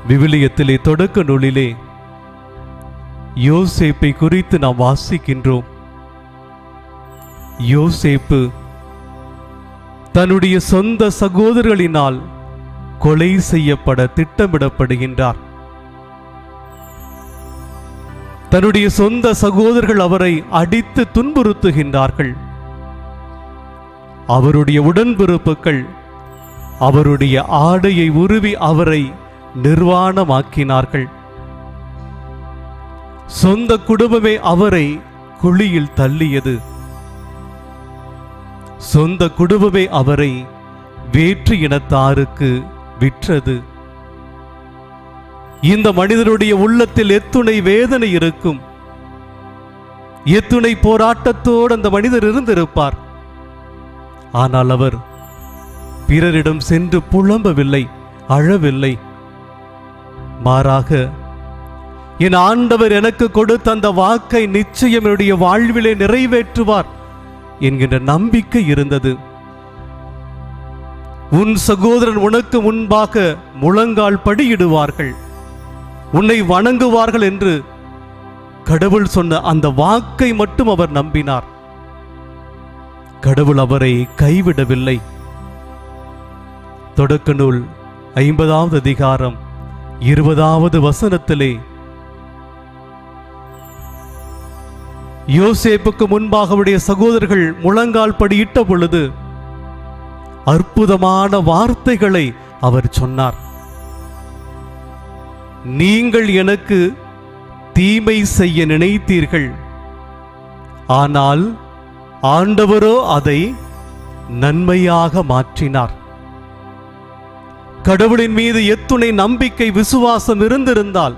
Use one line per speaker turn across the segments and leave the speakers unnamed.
விவிலியத்திலே தொடக்க நூலிலே யோசேப்பை குறித்து நாம் வாசிக்கின்றோம் யோசேப்பு தன்னுடைய சொந்த சகோதரர்களினால் கொலை செய்யப்பட திட்டமிடப்படுகின்றார் தன்னுடைய சொந்த சகோதரர்கள் அவரை அடித்து துன்புறுத்துகின்றார்கள் அவருடைய உடன்பிறப்புகள் அவருடைய ஆடையை உருவி அவரை நிர்வாணமாக்கினார்கள் சொந்த குடும்பமே அவரை குழியில் தள்ளியது சொந்த குடும்பமே அவரை வேற்று இனத்தாருக்கு விற்றது இந்த மனிதனுடைய உள்ளத்தில் எத்துணை வேதனை இருக்கும் எத்துணை போராட்டத்தோடு அந்த மனிதர் இருந்திருப்பார் ஆனால் அவர் பிறரிடம் சென்று புலம்பவில்லை அழவில்லை மாறாக என் ஆண்டவர் எனக்கு கொடுத்த அந்த வாக்கை நிச்சயம் என்னுடைய வாழ்விலே நிறைவேற்றுவார் என்கின்ற நம்பிக்கை இருந்தது உன் சகோதரன் உனக்கு முன்பாக முழங்கால் படியிடுவார்கள் உன்னை வணங்குவார்கள் என்று கடவுள் சொன்ன அந்த வாக்கை மட்டும் அவர் நம்பினார் கடவுள் அவரை கைவிடவில்லை தொடக்க நூல் ஐம்பதாவது அதிகாரம் இருபதாவது வசனத்திலே யோசேப்புக்கு முன்பாக அவருடைய சகோதரர்கள் முழங்கால் படியிட்ட பொழுது அற்புதமான வார்த்தைகளை அவர் சொன்னார் நீங்கள் எனக்கு தீமை செய்ய நினைத்தீர்கள் ஆனால் ஆண்டவரோ அதை நன்மையாக மாற்றினார் கடவுளின் மீது எத்துணை நம்பிக்கை விசுவாசம் இருந்திருந்தால்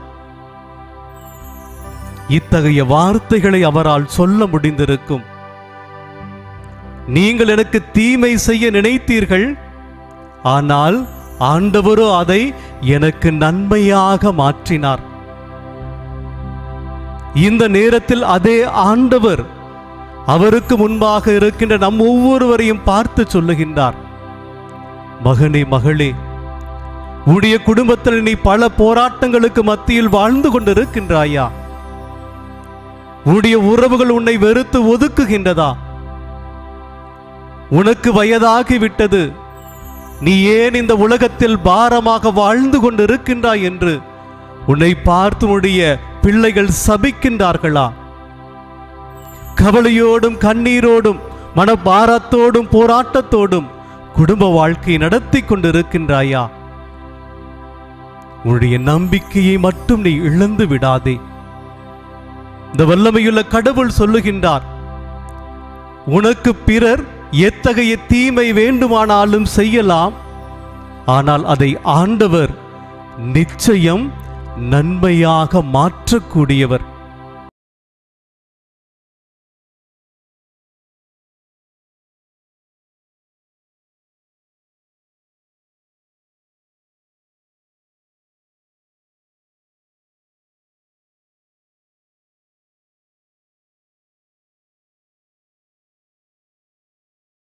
இத்தகைய வார்த்தைகளை அவரால் சொல்ல முடிந்திருக்கும் நீங்கள் எனக்கு தீமை செய்ய நினைத்தீர்கள் ஆனால் ஆண்டவரோ அதை எனக்கு நன்மையாக மாற்றினார் இந்த நேரத்தில் அதே ஆண்டவர் அவருக்கு முன்பாக இருக்கின்ற நம் ஒவ்வொருவரையும் பார்த்து சொல்லுகின்றார் மகனே மகளே உடைய குடும்பத்தில் நீ பல போராட்டங்களுக்கு மத்தியில் வாழ்ந்து கொண்டிருக்கின்றாயா உடைய உறவுகள் உன்னை வெறுத்து ஒதுக்குகின்றதா உனக்கு வயதாகிவிட்டது நீ ஏன் இந்த உலகத்தில் பாரமாக வாழ்ந்து கொண்டிருக்கின்றாய் என்று உன்னை பார்த்து உடைய பிள்ளைகள் சபிக்கின்றார்களா கவலையோடும் கண்ணீரோடும் மனபாரத்தோடும் போராட்டத்தோடும் குடும்ப வாழ்க்கை நடத்தி கொண்டிருக்கின்றாயா உன்னுடைய நம்பிக்கையை மட்டும் நீ இழந்து விடாதே இந்த வல்லமையுள்ள கடவுள் சொல்லுகின்றார் உனக்கு பிறர் எத்தகைய தீமை வேண்டுமானாலும் செய்யலாம் ஆனால் அதை ஆண்டவர் நிச்சயம் நன்மையாக மாற்றக்கூடியவர்